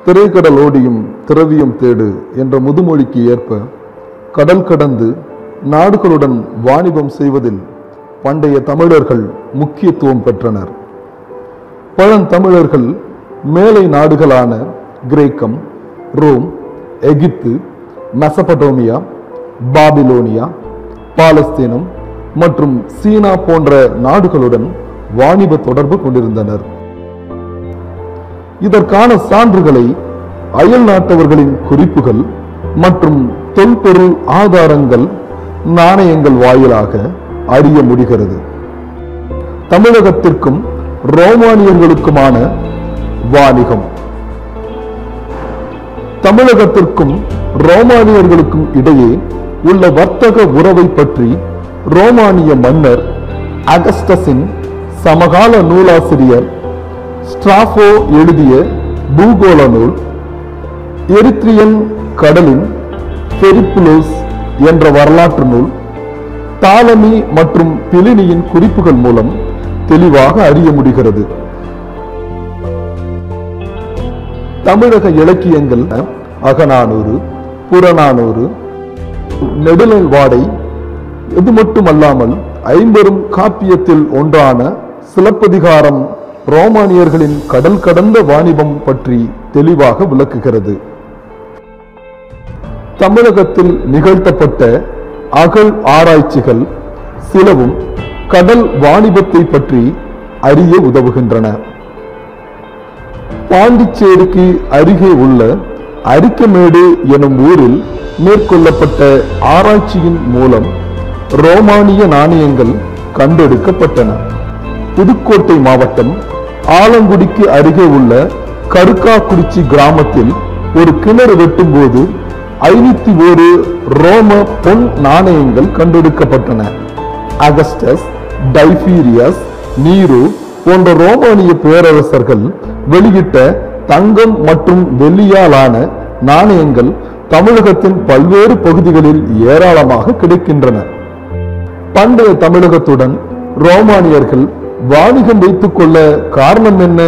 திரைக்கடலோடியும் திரவியம் தேடு என்ற முதுமொழிக்கு ஏற்ப கடல் கடந்து நாடுகளுடன் வாணிபம் செய்வதில் பண்டைய தமிழர்கள் முக்கியத்துவம் பெற்றனர் பழந்தமிழர்கள் மேலை நாடுகளான கிரேக்கம் ரோம் எகிப்து மெசபடோமியா பாபிலோனியா பாலஸ்தீனம் மற்றும் சீனா போன்ற நாடுகளுடன் வாணிப தொடர்பு கொண்டிருந்தனர் இதற்கான சான்றுகளை அயல் நாட்டவர்களின் குறிப்புகள் மற்றும் தொல்பொருள் ஆதாரங்கள் நாணயங்கள் வாயிலாக அறிய முடிகிறது தமிழகத்திற்கும் ரோமானியர்களுக்குமான வாணிகம் தமிழகத்திற்கும் ரோமானியர்களுக்கும் இடையே உள்ள வர்த்தக உறவை பற்றி ரோமானிய மன்னர் அகஸ்டஸின் சமகால நூலாசிரியர் ஸ்ட்ராஃபோ எழுதிய பூகோள நூல் எரித்ரியன் கடலின் பெரிப்புலோஸ் என்ற வரலாற்று நூல் தாலமி மற்றும் பிலினியின் குறிப்புகள் மூலம் தெளிவாக அறிய முடிகிறது தமிழக இலக்கியங்கள் அகநானூறு புறநானூறு நெடுநல் வாடை இது மட்டுமல்லாமல் ஐம்பெரும் காப்பியத்தில் ஒன்றான சிலப்பதிகாரம் ரோமானியர்களின் கடல் கடந்த வாணிபம் பற்றி தெளிவாக விளக்குகிறது தமிழகத்தில் நிகழ்த்தப்பட்ட அகழ் ஆராய்ச்சிகள் சிலவும் கடல் வாணிபத்தை பற்றி அறிய உதவுகின்றன பாண்டிச்சேரிக்கு அருகே உள்ள அரிக்கமேடு எனும் ஊரில் மேற்கொள்ளப்பட்ட ஆராய்ச்சியின் மூலம் ரோமானிய நாணயங்கள் கண்டெடுக்கப்பட்டன புதுக்கோட்டை மாவட்டம் ஆலங்குடிக்கு அருகே உள்ள கருக்காக்குறிச்சி கிராமத்தில் ஒரு கிணறு வெட்டும்போது ஐநூத்தி ஒரு ரோம பொன் நாணயங்கள் கண்டெடுக்கப்பட்டன அகஸ்டஸ் டைபீரியஸ் நீரோ போன்ற ரோமானிய பேரரசர்கள் வெளியிட்ட தங்கம் மற்றும் வெள்ளியாலான நாணயங்கள் தமிழகத்தின் பல்வேறு பகுதிகளில் ஏராளமாக கிடைக்கின்றன பண்டைய தமிழகத்துடன் ரோமானியர்கள் வாணிகம் வைத்துக் கொள்ள காரணம் என்ன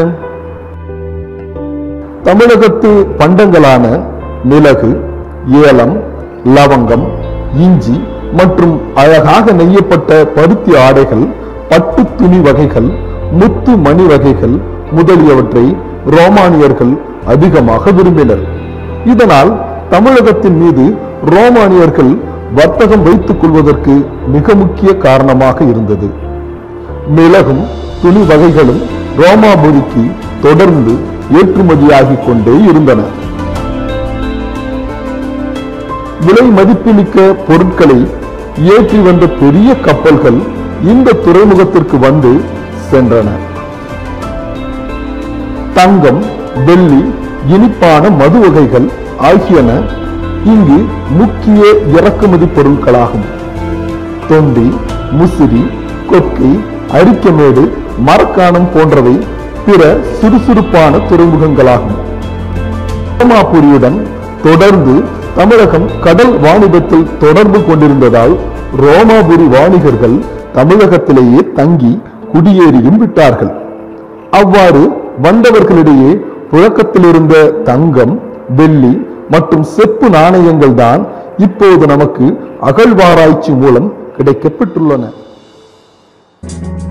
தமிழகத்து பண்டங்களான மிளகு ஏலம் லவங்கம் இஞ்சி மற்றும் அழகாக நெய்யப்பட்ட பருத்தி ஆடைகள் பட்டு துணி வகைகள் முத்து மணி வகைகள் முதலியவற்றை ரோமானியர்கள் அதிகமாக விரும்பினர் இதனால் தமிழகத்தின் மீது ரோமானியர்கள் வர்த்தகம் வைத்துக் கொள்வதற்கு மிக முக்கிய காரணமாக இருந்தது மிளகும் துணி வகைகளும் ரோமாபுரிக்கு தொடர்ந்து ஏற்றுமதியாகிக் கொண்டே இருந்தன விலை மதிப்புமிக்க பொருட்களை ஏற்றி வந்த பெரிய கப்பல்கள் இந்த துறைமுகத்திற்கு வந்து சென்றன தங்கம் வெள்ளி இனிப்பான மது வகைகள் ஆகியன இங்கு முக்கிய இறக்குமதி பொருட்களாகும் தொண்டி முசிறி கொக்கை அரிக்கமேடு மரக்காணம் போன்றவை பிற சுறுசுறுப்பான துறைமுகங்களாகும் ரோமாபுரியுடன் தொடர்ந்து தமிழகம் கடல் வாணிபத்தில் தொடர்பு கொண்டிருந்ததால் ரோமாபுரி வாணிகர்கள் தமிழகத்திலேயே தங்கி குடியேறியும் விட்டார்கள் அவ்வாறு வந்தவர்களிடையே புழக்கத்தில் இருந்த தங்கம் வெள்ளி மற்றும் செப்பு நாணயங்கள் தான் இப்போது நமக்கு அகழ்வாராய்ச்சி மூலம் கிடைக்கப்பெற்றுள்ளன